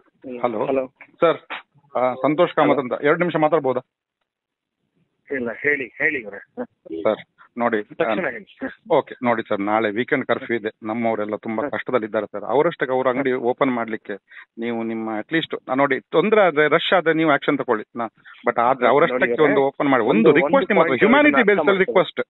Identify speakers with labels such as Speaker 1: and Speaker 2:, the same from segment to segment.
Speaker 1: Hello
Speaker 2: hello
Speaker 1: sir Santosh Kamath ಅಂತ ಎರಡು ನಿಮಿಷ ಮಾತಾಡ್ಬೋದಾ
Speaker 2: ಇಲ್ಲ ಹೇಳಿ ಹೇಳಿ ಇವ್ರೆ
Speaker 1: ಸರ್ ನೋಡಿ
Speaker 2: ತಕ್ಷಣ ಹೇಳಿ
Speaker 1: ಓಕೆ ನೋಡಿ ಸರ್ ನಾಳೆ ವೀಕೆಂಡ್ ಕರ್ಫ್ಯೂ ಇದೆ ನಮ್ಮವರೆಲ್ಲ ತುಂಬಾ ಕಷ್ಟದಲ್ಲಿದ್ದಾರೆ ಸರ್ ಅವರಷ್ಟಕ್ಕೆ ಅವ್ರ ಅಂಗಡಿ ಓಪನ್ ಮಾಡ್ಲಿಕ್ಕೆ ನೀವು ನಿಮ್ಮ ಅಟ್ಲೀಸ್ಟ್ ನೋಡಿ ತೊಂದರೆ ಆದ್ರೆ ರಶ್ ಆದ್ರೆ ನೀವು ಆಕ್ಷನ್ ತಗೊಳ್ಳಿ ಬಟ್ ಆದ್ರೆ ಅವರಷ್ಟಕ್ಕೆ
Speaker 2: ನೋಡಿ,
Speaker 1: ಒಂದು ಓಪನ್ ಮಾಡಿ ಒಂದು
Speaker 2: ಒಂದು-
Speaker 1: ರಿಕ್ವೆಸ್ಟ್
Speaker 2: ಒಂದು
Speaker 1: ನಿಮ್ಮ
Speaker 2: point
Speaker 1: ಹ್ಯುಮ್ಯಾನಿಟಿ
Speaker 2: ಇದನ್ನ
Speaker 1: ಬೇಸ್ಡ್
Speaker 2: ಅರ್ಥ
Speaker 1: ರಿಕ್ವೆಸ್ಟ್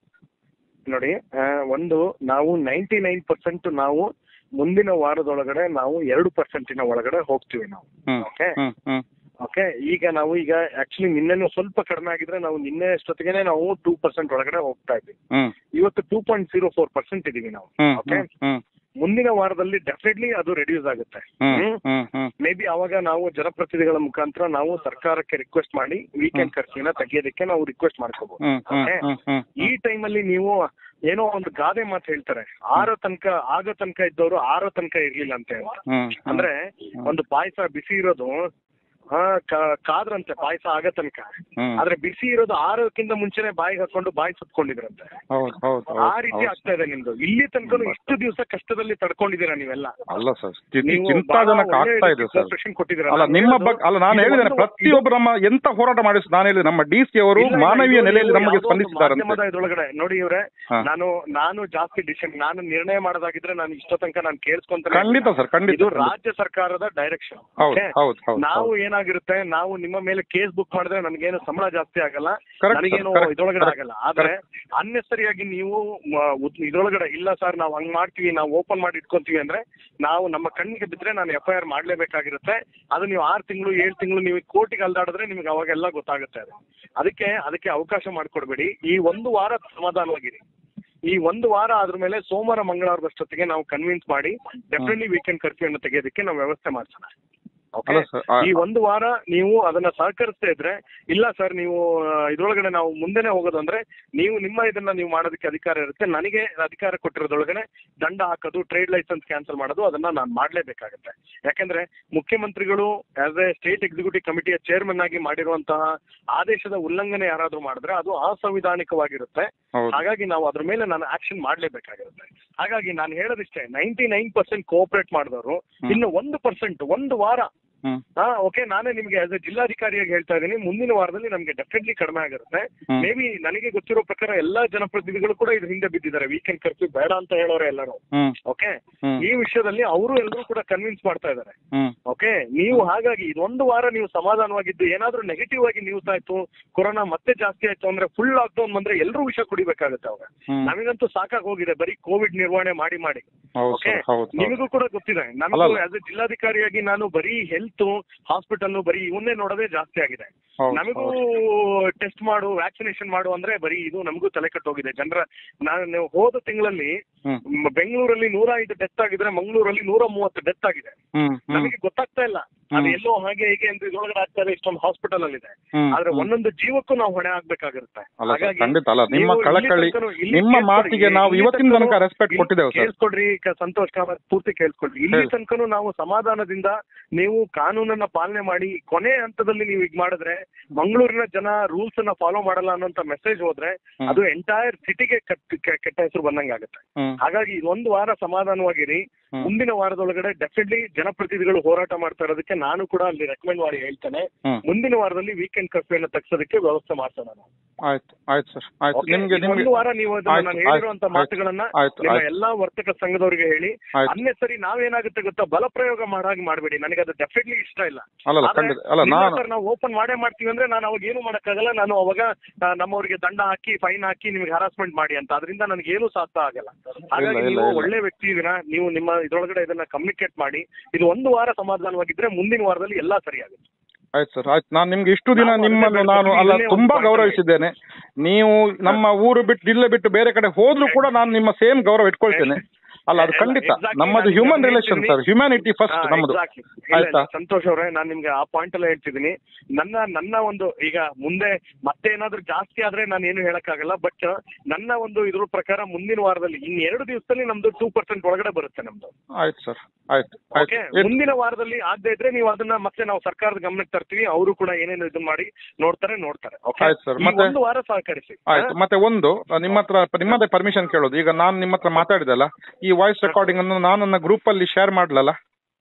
Speaker 2: ನೋಡಿ ಆ, ಒಂದು ನಾವು ನೈಂಟಿ ನೈನ್ ಪರ್ಸೆಂಟ್ ನಾವು ಮುಂದಿನ ವಾರದೊಳಗಡೆ ನಾವು ಎರಡು ಪರ್ಸೆಂಟಿನ ಒಳಗಡೆ ಹೋಗ್ತೀವಿ ನಾವು
Speaker 1: ಹ್ಮ್
Speaker 2: ಓಕೆ
Speaker 1: ಹ್ಮ್ ಹ್ಮ್
Speaker 2: ಓಕೆ ಈಗ ನಾವು ಈಗ ಆಕ್ಚುಲಿ ನಿನ್ನೆ ಸ್ವಲ್ಪ ಕಡಿಮೆ ಆಗಿದ್ರೆ ನಾವು ನಿನ್ನೆ ಅಷ್ಟೊತ್ತಿಗೆ ನಾವು ಟೂ ಪರ್ಸೆಂಟ್ ಒಳಗಡೆ ಹೋಗ್ತಾ ಇದ್ವಿ
Speaker 1: ಹ್ಮ್
Speaker 2: ಇವತ್ತು two point zero four percent ಇದೀವಿ ನಾವು
Speaker 1: ಹ್ಮ್
Speaker 2: ಓಕೆ
Speaker 1: ಹ್ಮ್ ಹ್ಮ್
Speaker 2: ಮುಂದಿನ ವಾರದಲ್ಲಿ ಡೆಫಿನೆಟ್ಲಿ ಅದು ರೆಡ್ಯೂಸ್ ಆಗುತ್ತೆ
Speaker 1: ಹ್ಮ್
Speaker 2: ಹ್ಮ್?
Speaker 1: ಹ್ಮ್ ಹ್ಮ್
Speaker 2: ಮೇ ಬಿ ಅವಾಗ ನಾವು ಜನಪ್ರತಿನಿಧಿಗಳ ಮುಖಾಂತರ ನಾವು ಸರ್ಕಾರಕ್ಕೆ ರಿಕ್ವೆಸ್ಟ್ ಮಾಡಿ ವೀಕೆಂಡ್ ಖರ್ಚಿನ ತೆಗೆಯೋದಕ್ಕೆ ನಾವು ರಿಕ್ವೆಸ್ಟ್ ಮಾಡ್ಕೋಬಹುದು
Speaker 1: ಹ್ಮ್ ಹ್ಮ್
Speaker 2: Okay?
Speaker 1: ಹ್ಮ್ ಹ್ಮ್
Speaker 2: ಈ ಟೈಮಲ್ಲಿ ನೀವು ಏನೋ ಒಂದು ಗಾದೆ ಮಾತು ಹೇಳ್ತಾರೆ ಆರೋ ತನಕ ಆಗೋ ತನಕ ಇದ್ದವರು ಆರೋ ತನಕ ಇರ್ಲಿಲ್ಲ ಅಂತ ಹೇಳ್ತಾರೆ
Speaker 1: ಹ್ಮ್
Speaker 2: ಅಂದ್ರೆ ಒಂದು ಪಾಯಸ ಬಿಸಿ ಇರೋದು ಹಾ ಕಾ- ಕಾದ್ರಂತೆ ಪಾಯಸ ಆಗೋ ತನಕ
Speaker 1: ಹ್ಮ್
Speaker 2: ಆದ್ರೆ ಬಿಸಿ ಇರೋದು ಆರೋಕ್ಕಿಂತ ಮುಂಚೆನೆ ಬಾಯಿಗೆ ಹಾಕೊಂಡು ಬಾಯಿ ಸುತ್ಕೊಂಡಿದ್ರಂತೆ
Speaker 1: ಹೌದು ಹೌದು
Speaker 2: ಆ
Speaker 1: ಹೌದು
Speaker 2: ರೀತಿ
Speaker 1: ಹೌದು
Speaker 2: ಆಗ್ತಾ ಇದೆ ನಿಮ್ದು ಇಲ್ಲಿ ತನಕ ಇಷ್ಟು ದಿವಸ ಕಷ್ಟದಲ್ಲಿ ತಡ್ಕೊಂಡಿದ್ದೀರಾ ನೀವೆಲ್ಲ
Speaker 1: ಅಲ್ಲ ಸರ್
Speaker 2: ನೀವು
Speaker 1: ಚಿಂತಾಜನಕ
Speaker 2: ಬಹಳ
Speaker 1: ಆಗ್ತಾ
Speaker 2: ಒಳ್ಳೆ
Speaker 1: ಇದೆ ಸರ್
Speaker 2: cooperation ಕೊಟ್ಟಿದ್ದೀರಾ.
Speaker 1: ಅಲ್ಲ
Speaker 2: ನಾನು
Speaker 1: ನಿಮ್ಮ
Speaker 2: ಹೇಳೋದು
Speaker 1: ಬಗ್ಗೆ ಅಲ್ಲ ನಾನು
Speaker 2: ಇದು
Speaker 1: ಹೇಳಿದ್ದೇನೆ
Speaker 2: ಒಂದು-
Speaker 1: ಪ್ರತಿಯೊಬ್ಬರು ನಮ್ಮ ಎಂತ ಹೋರಾಟ ಮಾಡಿ ನಾನು ಹೇಳಿದೆ ನಮ್ಮ ಡಿ ಸಿ ಅವರು
Speaker 2: ಇಲ್ಲ, ಇಲ್ಲ,
Speaker 1: ಮಾನವೀಯ
Speaker 2: ಇದು
Speaker 1: ನೆಲೆಯಲ್ಲಿ
Speaker 2: ನೀವು
Speaker 1: ನಮಗೆ
Speaker 2: ಯಾವುದೋ ಒಂದು
Speaker 1: ಸ್ಪಂದಿಸಿದ್ದಾರಂತೆ
Speaker 2: ಮಾಧ್ಯಮದ ಇದ್ರೊಳಗಡೆ ನೋಡಿ ಇವ್ರೆ
Speaker 1: ಹಾ.
Speaker 2: ನಾನು ನಾನು ಜಾಸ್ತಿ ಡಿಸಿಷನ್ ನಾನು ನಿರ್ಣಯ ಮಾಡೋದಾಗಿದ್ರೆ ನಾನು ಇಷ್ಟೋ ತನಕ ನಾನು ಕೇಳಿಸ್ಕೊಂತ
Speaker 1: ಖಂಡಿತ ಸರ್ ಖಂಡಿತ
Speaker 2: ಇದು
Speaker 1: ಖಂಡಿತ.
Speaker 2: ರಾಜ್ಯ ಸರ್ಕಾರದ ಡೈರೆಕ್ಷನ್
Speaker 1: ಹೌದು ಹೌದು ಹೌದು
Speaker 2: ನಾವು ಏನಾಗಿರುತ್ತೆ ನಾವು ನಿಮ್ಮ ಮೇಲೆ ಕೇಸ್ ಬುಕ್ ಮಾಡಿದ್ರೆ ನನಗೇನು ಸಂಬಳ ಜಾಸ್ತಿ ಆಗಲ್ಲ
Speaker 1: Correct,
Speaker 2: ನನಗೇನು
Speaker 1: sir, correct,
Speaker 2: ಇದ್ರೊಳಗಡೆ
Speaker 1: correct,
Speaker 2: ಆಗಲ್ಲ ಆದ್ರೆ ಅನ್ನೆಸರಿಯಾಗಿ ನೀವು ಮ- ಉದ್- ಇದ್ರೊಳಗಡೆ ಇಲ್ಲ ಸರ್ ನಾವು ಹಂಗ್ ಮಾಡ್ತೀವಿ ನಾವು ಓಪನ್ ಮಾಡಿ ಇಟ್ಕೊಂತೀವಿ ಅಂದ್ರೆ ನಾವು ನಮ್ಮ ಕಣ್ಣಿಗೆ ಬಿದ್ರೆ ನಾನು ಎಫ್ ಐ ಆರ್ ಮಾಡ್ಲೇಬೇಕಾಗಿರುತ್ತೆ ಅದು ನೀವು ಆರು ತಿಂಗಳು ಏಳು ತಿಂಗಳು ನೀವು ಕೋರ್ಟಿಗೆ ಅಲ್ದಾಡಿದ್ರೆ ನಿಮ್ಗೆ ಅವಾಗೆಲ್ಲ ಗೊತ್ತಾಗುತ್ತೆ ಅದು ಅದಕ್ಕೆ ಅದಕ್ಕೆ ಅವಕಾಶ ಮಾಡ್ಕೊಡ್ಬೇಡಿ ಈ ಒಂದು ವಾರ ಸಮಾಧಾನವಾಗಿರಿ ಈ ಒಂದು ವಾರ ಆದ್ರ ಮೇಲೆ ಸೋಮವಾರ ಮಂಗಳವಾರದಷ್ಟೊತ್ತಿಗೆ ನಾವು ಕನ್ವಿನ್ಸ್ ಮಾಡಿ ಡೆಫಿನೆಟ್ಲಿ ವೀಕೆಂಡ್ ಕರ್ಫ್ಯೂ ಅನ್ನು ತೆಗೆಯೋದಕ್ಕೆ ನಾವು ವ್ಯವಸ್ಥೆ ಮಾಡ್ಸೋಣ ಓಕೆ
Speaker 1: ಅಲ್ಲ ಸರ್ ಆ-
Speaker 2: ಈ ಒಂದು ವಾರ ನೀವು ಅದನ್ನ ಸಹಕರಿಸ್ತಾ ಇದ್ರೆ ಇಲ್ಲ ಸರ್ ನೀವು ಆ, ಇದ್ರೊಳಗಡೆ ನಾವು ಮುಂದೆನೆ ಹೋಗೋದು ಅಂದ್ರೆ ನೀವು ನಿಮ್ಮ ಇದನ್ನ ನೀವು ಮಾಡೋದಕ್ಕೆ ಅಧಿಕಾರ ಇರುತ್ತೆ ನನಗೆ ಅಧಿಕಾರ ಕೊಟ್ಟಿರೋದ್ರೊಳಗಡೆ ದಂಡ ಹಾಕೋದು ಟ್ರೇಡ್ ಲೈಸೆನ್ಸ್ ಕ್ಯಾನ್ಸಲ್ ಮಾಡೋದು ಅದನ್ನ ನಾನು ಮಾಡ್ಲೇಬೇಕಾಗುತ್ತೆ ಯಾಕಂದ್ರೆ ಮುಖ್ಯಮಂತ್ರಿಗಳು ಆಸ್ ಎ ಸ್ಟೇಟ್ ಎಕ್ಸಿಕ್ಯೂಟಿವ್ ಕಮಿಟಿಯ ಚೇರ್ಮನ್ ಆಗಿ ಮಾಡಿರುವಂತಹ ಆದೇಶದ ಉಲ್ಲಂಘನೆ ಯಾರಾದ್ರೂ ಮಾಡಿದ್ರೆ ಅದು ಅಸಂವಿಧಾನಿಕವಾಗಿರುತ್ತೆ
Speaker 1: ಹೌದು
Speaker 2: ಹಾಗಾಗಿ ನಾವು ಅದ್ರ ಮೇಲೆ ನಾನು ಆಕ್ಷನ್ ಮಾಡ್ಲೇಬೇಕಾಗಿರುತ್ತೆ ಹಾಗಾಗಿ ನಾನು ಹೇಳೋದಿಷ್ಟೇ ನೈಂಟಿ ನೈನ್ ಪರ್ಸೆಂಟ್ ಕೋಆಪರೇಟ್ ಮಾಡಿದವರು ಇನ್ನು ಒಂದು ಪರ್ಸೆಂಟ್ ಒಂದು ವಾರ
Speaker 1: ಹ್ಮ್
Speaker 2: ಹಾ ಓಕೆ ನಾನೇ ನಿಮ್ಗೆ ಆಸ್ ಎ ಜಿಲ್ಲಾಧಿಕಾರಿಯಾಗಿ ಹೇಳ್ತಾ ಇದ್ದೀನಿ ಮುಂದಿನ ವಾರದಲ್ಲಿ ನಮ್ಗೆ ಡೆಫಿನೆಟ್ಲಿ ಕಡಿಮೆ ಆಗಿರುತ್ತೆ
Speaker 1: ಹ್ಮ್.
Speaker 2: ಮೇ ಬಿ ನನಗೆ ಗೊತ್ತಿರೋ ಪ್ರಕಾರ ಎಲ್ಲಾ ಜನಪ್ರತಿನಿಧಿಗಳು ಕೂಡ ಇದ್ರ ಹಿಂದೆ ಬಿದ್ದಿದ್ದಾರೆ ವೀಕೆಂಡ್ ಕರ್ಫ್ಯೂ ಬೇಡ ಅಂತ ಹೇಳೋರೆ ಎಲ್ಲರೂ
Speaker 1: ಹ್ಮ್
Speaker 2: ಓಕೆ
Speaker 1: ಹ್ಮ್
Speaker 2: ಈ ವಿಷಯದಲ್ಲಿ ಅವರು ಎಲ್ಲರೂ ಕೂಡ ಕನ್ವಿನ್ಸ್ ಮಾಡ್ತಾ ಇದ್ದಾರೆ
Speaker 1: ಹ್ಮ್
Speaker 2: ಓಕೆ ನೀವು ಹಾಗಾಗಿ ಇದೊಂದು ವಾರ ನೀವು ಸಮಾಧಾನವಾಗಿದ್ದು ಏನಾದ್ರೂ ನೆಗೆಟಿವ್ ಆಗಿ ನ್ಯೂಸ್ ಆಯ್ತು ಕೊರೋನಾ ಮತ್ತೆ ಜಾಸ್ತಿ ಆಯ್ತು ಅಂದ್ರೆ ಫುಲ್ ಲಾಕ್ಡೌನ್ ಬಂದ್ರೆ ಎಲ್ಲರೂ ವಿಷಯ ಕುಡಿಬೇಕಾಗುತ್ತೆ ಅವಾಗ
Speaker 1: ಹ್ಮ್
Speaker 2: ನಮಗಂತೂ ಸಾಕಾಗಿ ಹೋಗಿದೆ ಬರೀ ಕೋವಿಡ್ ನಿರ್ವಹಣೆ ಮಾಡಿ ಮಾಡಿ
Speaker 1: ಹೌದು
Speaker 2: ಓಕೆ
Speaker 1: ಸರ್ ಹೌದು ಹೌದು
Speaker 2: ನಿಮಗೂ ಕೂಡ ಗೊತ್ತಿದೆ
Speaker 1: ಅಲ್ಲ,
Speaker 2: ನಮಗೂ
Speaker 1: ಅಲ್ಲ.
Speaker 2: ಆಸ್ ಎ ಜಿಲ್ಲಾಧಿಕಾರಿಯಾಗಿ ನಾನು ಬರೀ ಹೆಲ್ತ್ ಹಾಸ್ಪಿಟಲ್ ಬರೀ ಇವನ್ನೇ ನೋಡೋದೇ ಜಾಸ್ತಿ ಆಗಿದೆ
Speaker 1: ಹೌದು
Speaker 2: ನಮಗೂ ಟೆಸ್ಟ್ ಮಾಡು ವ್ಯಾಕ್ಸಿನೇಷನ್ ಮಾಡು ಅಂದ್ರೆ ಬರೀ ಇದು ನಮಗೂ ತಲೆ ಕೆಟ್ಟೋಗಿದೆ ಜನರ ನಾನು ಹೋದ ತಿಂಗಳಲ್ಲಿ
Speaker 1: ಹ್ಮ್
Speaker 2: ಮ್, ಬೆಂಗಳೂರಲ್ಲಿ ನೂರ ಐದು ಡೆತ್ ಆಗಿದ್ರೆ ಮಂಗಳೂರಲ್ಲಿ ನೂರ ಮೂವತ್ತು ಡೆತ್ ಆಗಿದೆ
Speaker 1: ಹ್ಮ್ ಹ್ಮ್
Speaker 2: ನಮಗೆ ಗೊತ್ತಾಗ್ತಾ ಇಲ್ಲ ಅದು
Speaker 1: ಹ್ಮ್.
Speaker 2: ಎಲ್ಲೋ ಹಾಗೆ ಹೀಗೆ ಅಂತ ಇದ್ರೊಳಗಡೆ ಆಗ್ತಾ ಇದೆ ಇಷ್ಟೊಂದು ಹಾಸ್ಪಿಟಲ್ ಅಲ್ಲಿ ಇದೆ
Speaker 1: ಹ್ಮ್
Speaker 2: ಆದ್ರೆ
Speaker 1: ಹ್ಮ್.
Speaker 2: ಒಂದೊಂದು ಜೀವಕ್ಕೂ ನಾವು ಹೊಣೆ ಆಗ್ಬೇಕಾಗಿರುತ್ತೆ
Speaker 1: ಅಲ್ಲ ಸರ್
Speaker 2: ಹಾಗಾಗಿ
Speaker 1: ಖಂಡಿತ ಅಲ್ಲ ನಿಮ್ಮ
Speaker 2: ನೀವು ಇಲ್ಲಿ
Speaker 1: ಕಳಕಳಿ
Speaker 2: ತನಕನೂ- ಇಲ್ಲಿ
Speaker 1: ನಿಮ್ಮ
Speaker 2: ಕೇಳ್ಕೊಳ್ರಿ.
Speaker 1: ಮಾತಿಗೆ ನಾವು
Speaker 2: ಇಲ್ಲಿ
Speaker 1: ಇವತ್ತಿನ
Speaker 2: ತನಕನೂ-
Speaker 1: ತನಕ ರೆಸ್ಪೆಕ್ಟ್
Speaker 2: ಇಲ್ಲಿ
Speaker 1: ಕೊಟ್ಟಿದ್ದೇವೆ ಸರ್
Speaker 2: ಕೇಳಿಸ್ಕೊಡ್ರಿ ಕ- ಸಂತೋಷ್ ಕಾಮತ್ ಪೂರ್ತಿ ಕೇಳಿಸ್ಕೊಡ್ರಿ ಇಲ್ಲಿ
Speaker 1: ಹೇಳಿ.
Speaker 2: ತನಕನೂ ನಾವು ಸಮಾಧಾನದಿಂದ ನೀವು ಕಾನೂನನ್ನ ಪಾಲನೆ ಮಾಡಿ ಕೊನೆ ಹಂತದಲ್ಲಿ ನೀವು ಈಗ ಮಾಡಿದ್ರೆ ಮಂಗಳೂರಿನ ಜನ ರೂಲ್ಸ್ ಅನ್ನ ಫಾಲೋ ಮಾಡಲ್ಲ ಅನ್ನೋಂತ ಮೆಸೇಜ್ ಹೋದ್ರೆ
Speaker 1: ಹ್ಮ್.
Speaker 2: ಅದು ಎಂಟೈರ್ ಸಿಟಿಗೆ ಕೆಟ್ಟ ಹೆಸರು ಬಂದಂಗಾಗುತ್ತೆ
Speaker 1: ಹ್ಮ್
Speaker 2: ಹಾಗಾಗಿ ಇದೊಂದು ವಾರ ಸಮಾಧಾನವಾಗಿರಿ
Speaker 1: ಹ್ಮ್.
Speaker 2: ಮುಂದಿನ ವಾರದೊಳಗಡೆ ಡೆಫಿನೆಟ್ಲಿ ಜನಪ್ರತಿನಿಧಿಗಳು ಹೋರಾಟ ಮಾಡ್ತಾ ಇರೋದಕ್ಕೆ ನಾನು ಕೂಡ ಅಲ್ಲಿ ರೆಕಮೆಂಡ್ ಮಾಡಿ ಹೇಳ್ತೇನೆ
Speaker 1: ಹ್ಮ್
Speaker 2: ಮುಂದಿನ ವಾರದಲ್ಲಿ ವೀಕೆಂಡ್ ಕರ್ಫ್ಯೂ ಅನ್ನ ತಗ್ಸೋದಕ್ಕೆ ವ್ಯವಸ್ಥೆ ಮಾಡ್ಸೋಣ ನಾವು.
Speaker 1: ಆಯ್ತು ಆಯ್ತು ಸರ್ ಆಯ್ತು
Speaker 2: Okay?
Speaker 1: ನಿಮ್ಗೆ
Speaker 2: ಈ
Speaker 1: ನಿಮ್ಗೆ
Speaker 2: ಒಂದು ವಾರ ನೀವು ಅದನ್ನ
Speaker 1: ಆಯ್ತು,
Speaker 2: ನಾನು
Speaker 1: ಆಯ್ತು,
Speaker 2: ಹೇಳಿರುವಂತ
Speaker 1: ಆಯ್ತು,
Speaker 2: ಮಾತುಗಳನ್ನ
Speaker 1: ಆಯ್ತು,
Speaker 2: ನಿಮ್ಮ
Speaker 1: ಆಯ್ತು.
Speaker 2: ಎಲ್ಲಾ ವರ್ತಕ ಸಂಘದವರಿಗೆ ಹೇಳಿ
Speaker 1: ಆಯ್ತು.
Speaker 2: ಅನ್ನೆಸರಿ ನಾವೇನಾಗುತ್ತೆ ಗೊತ್ತಾ ಬಲ ಪ್ರಯೋಗ ಮಾಡಾಗಿ ಮಾಡಬೇಡಿ ನನಗೆ ಅದು ಡೆಫಿನೆಟ್ಲಿ ಇಷ್ಟ ಇಲ್ಲ
Speaker 1: ಅಲ್ಲಲ್ಲ
Speaker 2: ಆದ್ರೆ
Speaker 1: ಖಂಡಿತ ಅಲ್ಲ
Speaker 2: ಇಲ್ಲ
Speaker 1: ನಾನು
Speaker 2: ಸರ್ ನಾವು ಓಪನ್ ಮಾಡೇ ಮಾಡ್ತೀವಿ ಅಂದ್ರೆ ನಾನು ಅವಾಗ ಏನು ಮಾಡಕ್ಕಾಗಲ್ಲ ನಾನು ಅವಾಗ ಆ, ನಮ್ಮವರಿಗೆ ದಂಡ ಹಾಕಿ ಫೈನ್ ಹಾಕಿ ನಿಮ್ಗೆ ಹರಾಸ್ಮೆಂಟ್ ಮಾಡಿ ಅಂತ ಅದರಿಂದ ನನಗೆ ಏನು ಸಾಧ್ಯ ಆಗಲ್ಲ ಹಾಗಾಗಿ
Speaker 1: ಇಲ್ಲ,
Speaker 2: ನೀವು
Speaker 1: ಇಲ್ಲ.
Speaker 2: ಒಳ್ಳೆ ವ್ಯಕ್ತಿ ಇದೀರಾ ನೀವು ನಿಮ್ಮ ಇದ್ರೊಳಗಡೆ ಇದನ್ನ ಕಮ್ಯುನಿಕೇಟ್ ಮಾಡಿ ಇದು ಒಂದು ವಾರ ಸಮಾಧಾನವಾಗಿದ್ರೆ ಮುಂದಿನ ವಾರದಲ್ಲಿ ಎಲ್ಲಾ ಸರಿಯಾಗುತ್ತೆ
Speaker 1: ಆಯ್ತು ಸರ್ ಆಯ್ತು ನಾನು ನಿಮ್ಗೆ ಇಷ್ಟು ದಿನ
Speaker 2: ನಾವು ಅದನ್ನೇ
Speaker 1: ನಿಮ್ಮನ್ನು ನಾನು
Speaker 2: ಬೆಳ್ಕೊತೀವಿ,
Speaker 1: ಅಲ್ಲ
Speaker 2: ಇದನ್ನೇ ಒಂದು
Speaker 1: ತುಂಬಾ
Speaker 2: point
Speaker 1: ಗೌರವಿಸಿದ್ದೇನೆ ನೀವು ನಮ್ಮ ಊರು ಬಿಟ್ಟು ಜಿಲ್ಲೆ ಬಿಟ್ಟು ಬೇರೆ ಕಡೆ ಹೋದ್ರೂ ಕೂಡ ನಾನು ನಿಮ್ಮ ಸೇಮ್ ಗೌರವ ಇಟ್ಕೊಳ್ತೇನೆ ಅಲ್ಲ ಅದು
Speaker 2: ಇಲ್ಲ,
Speaker 1: ಖಂಡಿತ
Speaker 2: exactly.
Speaker 1: ನಮ್ಮದು
Speaker 2: ನಾನು
Speaker 1: ಹ್ಯೂಮನ್
Speaker 2: ಅದನ್ನ
Speaker 1: ರಿಲೇಷನ್
Speaker 2: ಹೇಳ್ತೀನಿ.
Speaker 1: ಸರ್ ಹ್ಯುಮ್ಯಾನಿಟಿ ಫಸ್ಟ್
Speaker 2: ಹಾ,
Speaker 1: ನಮ್ಮದು
Speaker 2: exactly. ಇಲ್ಲ, ಇಲ್ಲ,
Speaker 1: ಆಯ್ತಾ
Speaker 2: ಸಂತೋಷ್ ಅವರೇ ನಾನು ನಿಮ್ಗೆ ಆ ಪಾಯಿಂಟ್ ಎಲ್ಲ ಹೇಳ್ತಿದ್ದೀನಿ ನನ್ನ ನನ್ನ ಒಂದು ಈಗ ಮುಂದೆ ಮತ್ತೆ ಏನಾದ್ರೂ ಜಾಸ್ತಿ ಆದ್ರೆ ನಾನು ಏನು ಹೇಳಕ್ಕಾಗಲ್ಲ ಬಟ್ ನನ್ನ ಒಂದು ಇದ್ರ ಪ್ರಕಾರ ಮುಂದಿನ ವಾರದಲ್ಲಿ ಇನ್ ಎರಡು ದಿವಸದಲ್ಲಿ ನಮ್ದು ಟೂ ಪರ್ಸೆಂಟ್ ಒಳಗಡೆ ಬರುತ್ತೆ ನಮ್ದು
Speaker 1: ಆಯ್ತು ಸರ್ ಆಯ್ತು
Speaker 2: ಓಕೆ
Speaker 1: ಆಯ್ತು
Speaker 2: ಮುಂದಿನ ವಾರದಲ್ಲಿ ಆಗದೆ ಇದ್ರೆ ನೀವು ಅದನ್ನ ಮತ್ತೆ ನಾವು ಸರ್ಕಾರದ ಗಮನಕ್ಕೆ ತರ್ತೀವಿ ಅವರು ಕೂಡ ಏನೇನು ಇದು ಮಾಡಿ ನೋಡ್ತಾರೆ ನೋಡ್ತಾರೆ ಓಕೆ
Speaker 1: ಆಯ್ತು sir. ಮತ್ತೆ-
Speaker 2: ಒಂದು ವಾರ ಸಹಕರಿಸಿ
Speaker 1: ಆಯ್ತು ಮತ್ತೆ ಒಂದು ನಿಮ್ಮ ಹತ್ರ ನಿಮ್ಮದೇ ಪರ್ಮಿಷನ್ ಕೇಳೋದು ಈಗ ನಾನು ನಿಮ್ಮ ಹತ್ರ ಮಾತಾಡಿದಲ್ಲ ಈ ವಾಯ್ಸ್ ರೆಕಾರ್ಡಿಂಗ್ ಅನ್ನು ನಾನು ನನ್ನ ಗ್ರೂಪ್ ಅಲ್ಲಿ ಶೇರ್ ಮಾಡ್ಲಲ್ಲ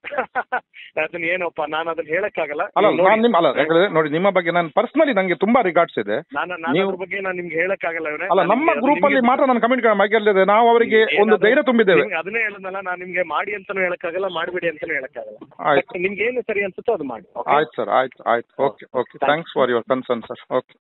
Speaker 2: ಅದನ್ನ ಏನಪ್ಪ ನಾನು ಅದನ್ನ ಹೇಳಕ್ಕಾಗಲ್ಲ
Speaker 1: ಅಲ್ಲ
Speaker 2: ನೀವು ನೋಡಿ.
Speaker 1: ನಾನು ನಿಮ್ಮ ಅಲ್ಲ ಯಾಕಂದ್ರೆ ನೋಡಿ ನಿಮ್ಮ ಬಗ್ಗೆ ನಾನು ಪರ್ಸನಲಿ ನಂಗೆ ತುಂಬಾ ರಿಗಾರ್ಡ್ಸ್ ಇದೆ
Speaker 2: ನಾನು ನಾನು
Speaker 1: ನೀವು-
Speaker 2: ಅದ್ರ ಬಗ್ಗೆ ನಾನು ನಿಮ್ಗೆ ಹೇಳಕ್ಕಾಗಲ್ಲ ಇವ್ರೆ.
Speaker 1: ಅಲ್ಲ
Speaker 2: ನಾನು
Speaker 1: ನಮ್ಮ
Speaker 2: ನಿಮ್ಗೆ-
Speaker 1: ಗ್ರೂಪ್ ಅಲ್ಲಿ
Speaker 2: ನಿಮ್ಗೆ-
Speaker 1: ಮಾತ್ರ ನಾನು ಕಮೆಂಟ್ ಮಾಡಿದೆ ನಾವು ಅವರಿಗೆ ಒಂದು
Speaker 2: ಏನಾದ್ರು-
Speaker 1: ಧೈರ್ಯ ತುಂಬಿದ್ದೇವೆ
Speaker 2: ನಿಮ್ಗೆ ಅದನ್ನೇ ಹೇಳದ್ನಲ್ಲ ನಾನು ನಿಮ್ಗೆ ಮಾಡಿ ಅಂತಾನು ಹೇಳಕ್ಕಾಗಲ್ಲ ಮಾಡ್ಬೇಡಿ ಅಂತಾನು ಹೇಳಕ್ಕಾಗಲ್ಲ
Speaker 1: ಆಯ್ತು
Speaker 2: But ನಿಮ್ಗೆ ಏನು ಸರಿ ಅನ್ಸುತ್ತೋ ಅದು ಮಾಡಿ okay?
Speaker 1: ಆಯ್ತು ಸರ್ ಆಯ್ತು ಆಯ್ತು okay okay thanks for your concern sir okay